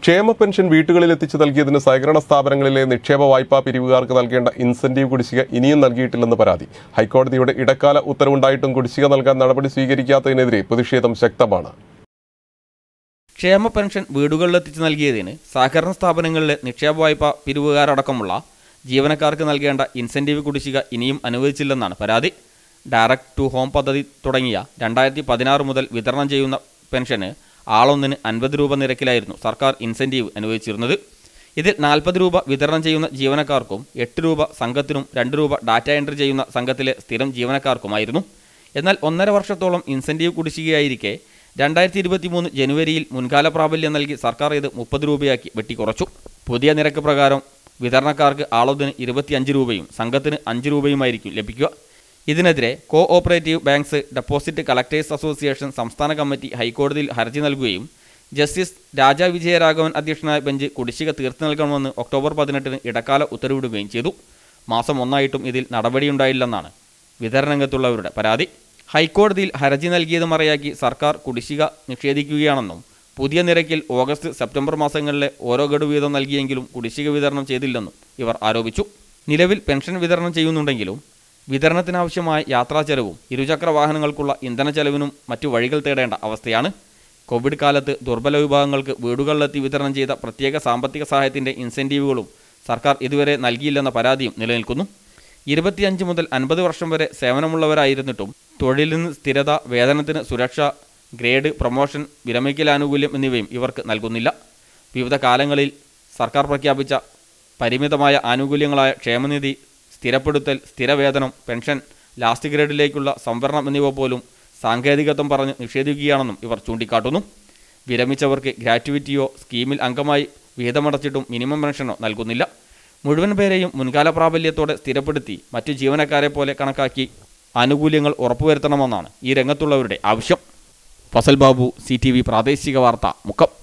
ക്ഷേമ പെൻഷൻ വീട്ടുകളിൽ എത്തിച്ചു നൽകിയതിന് സഹകരണ സ്ഥാപനങ്ങളിലെ നിക്ഷേപ വായ്പാ പിരിവുകാർക്ക് നൽകേണ്ട ഇൻസെന്റീവ് കുടിശ്ശിക ഇനിയും നൽകിയിട്ടില്ലെന്ന് പരാതി ഹൈക്കോടതിയുടെ ഇടക്കാല ഉത്തരവുണ്ടായിട്ടും കുടിശ്ശിക നൽകാൻ നടപടി സ്വീകരിക്കാത്തതിനെതിരെ പ്രതിഷേധം ശക്തമാണ് ക്ഷേമ പെൻഷൻ വീടുകളിലെത്തിച്ച് നൽകിയതിന് സഹകരണ സ്ഥാപനങ്ങളിലെ നിക്ഷേപ വായ്പ പിരിവുകാരടക്കമുള്ള ജീവനക്കാർക്ക് നൽകേണ്ട ഇൻസെന്റീവ് കുടിശ്ശിക ഇനിയും അനുവദിച്ചില്ലെന്നാണ് പരാതി ഡയറക്ട് ടു ഹോം പദ്ധതി തുടങ്ങിയ രണ്ടായിരത്തി പതിനാറ് മുതൽ വിതരണം ചെയ്യുന്ന പെൻഷന് ആളൊന്നിന് അൻപത് രൂപ നിരക്കിലായിരുന്നു സർക്കാർ ഇൻസെന്റീവ് അനുവദിച്ചിരുന്നത് ഇതിൽ നാൽപ്പത് രൂപ വിതരണം ചെയ്യുന്ന ജീവനക്കാർക്കും എട്ട് രൂപ സംഘത്തിനും രണ്ട് രൂപ ഡാറ്റ എൻട്രി ചെയ്യുന്ന സംഘത്തിലെ സ്ഥിരം ജീവനക്കാർക്കുമായിരുന്നു എന്നാൽ ഒന്നര വർഷത്തോളം ഇൻസെന്റീവ് കുടിശ്ശികയായിരിക്കെ രണ്ടായിരത്തി ഇരുപത്തി മൂന്ന് ജനുവരിയിൽ മുൻകാല പ്രാബല്യം നൽകി സർക്കാർ ഇത് മുപ്പത് രൂപയാക്കി വെട്ടിക്കുറച്ചു പുതിയ നിരക്ക് പ്രകാരം വിതരണക്കാർക്ക് ആളൊന്നിന് ഇരുപത്തിയഞ്ച് രൂപയും സംഘത്തിന് അഞ്ച് രൂപയുമായിരിക്കും ലഭിക്കുക ഇതിനെതിരെ co operative banks deposit collectors association സംസ്ഥാന കമ്മിറ്റി ഹൈക്കോടതിയിൽ ഹർജി നൽകുകയും ജസ്റ്റിസ് രാജാ വിജയരാഘവൻ അധ്യക്ഷനായ ബെഞ്ച് കുടിശ്ശിക തീർത്തു നൽകണമെന്ന് ഒക്ടോബർ പതിനെട്ടിന് ഇടക്കാല ഉത്തരവിടുകയും ചെയ്തു മാസം ഒന്നായിട്ടും ഇതിൽ നടപടിയുണ്ടായില്ലെന്നാണ് വിതരണരംഗത്തുള്ളവരുടെ പരാതി ഹൈക്കോടതിയിൽ ഹർജി നൽകിയത് മറയാക്കി സർക്കാർ കുടിശ്ശിക നിഷേധിക്കുകയാണെന്നും പുതിയ നിരക്കിൽ ഓഗസ്റ്റ് സെപ്റ്റംബർ മാസങ്ങളിലെ ഓരോ ഗഡു വീതം നൽകിയെങ്കിലും കുടിശ്ശിക വിതരണം ചെയ്തില്ലെന്നും ഇവർ ആരോപിച്ചു നിലവിൽ പെൻഷൻ വിതരണം ചെയ്യുന്നുണ്ടെങ്കിലും വിതരണത്തിനാവശ്യമായ യാത്രാ ചെലവും ഇരുചക്ര വാഹനങ്ങൾക്കുള്ള ഇന്ധന ചെലവിനും മറ്റു വഴികൾ തേടേണ്ട അവസ്ഥയാണ് കോവിഡ് കാലത്ത് ദുർബല വിഭാഗങ്ങൾക്ക് വീടുകളിലെത്തി വിതരണം ചെയ്ത പ്രത്യേക സാമ്പത്തിക സഹായത്തിന്റെ ഇൻസെന്റീവുകളും സർക്കാർ ഇതുവരെ നൽകിയില്ലെന്ന പരാതിയും നിലനിൽക്കുന്നു ഇരുപത്തിയഞ്ച് മുതൽ അൻപത് വർഷം വരെ സേവനമുള്ളവരായിരുന്നിട്ടും തൊഴിലിന് സ്ഥിരത വേതനത്തിന് സുരക്ഷ ഗ്രേഡ് പ്രൊമോഷൻ വിരമിക്കൽ ആനുകൂല്യം എന്നിവയും ഇവർക്ക് നൽകുന്നില്ല വിവിധ കാലങ്ങളിൽ സർക്കാർ പ്രഖ്യാപിച്ച പരിമിതമായ ആനുകൂല്യങ്ങളായ ക്ഷേമനിധി സ്ഥിരപ്പെടുത്തൽ സ്ഥിരവേതനം പെൻഷൻ ലാസ്റ്റ് ഗ്രേഡിലേക്കുള്ള സംവരണം എന്നിവ പോലും സാങ്കേതികത്വം പറഞ്ഞ് നിഷേധിക്കുകയാണെന്നും ഇവർ ചൂണ്ടിക്കാട്ടുന്നു വിരമിച്ചവർക്ക് ഗ്രാറ്റുവിറ്റിയോ സ്കീമിൽ അംഗമായി വിഹിതമടച്ചിട്ടും മിനിമം പെൻഷനോ നൽകുന്നില്ല മുഴുവൻ പേരെയും മുൻകാല പ്രാബല്യത്തോടെ സ്ഥിരപ്പെടുത്തി മറ്റു ജീവനക്കാരെ പോലെ കണക്കാക്കി ആനുകൂല്യങ്ങൾ ഉറപ്പുവരുത്തണമെന്നാണ് ഈ രംഗത്തുള്ളവരുടെ ആവശ്യം ഫസൽ ബാബു സി പ്രാദേശിക വാർത്ത മുക്കം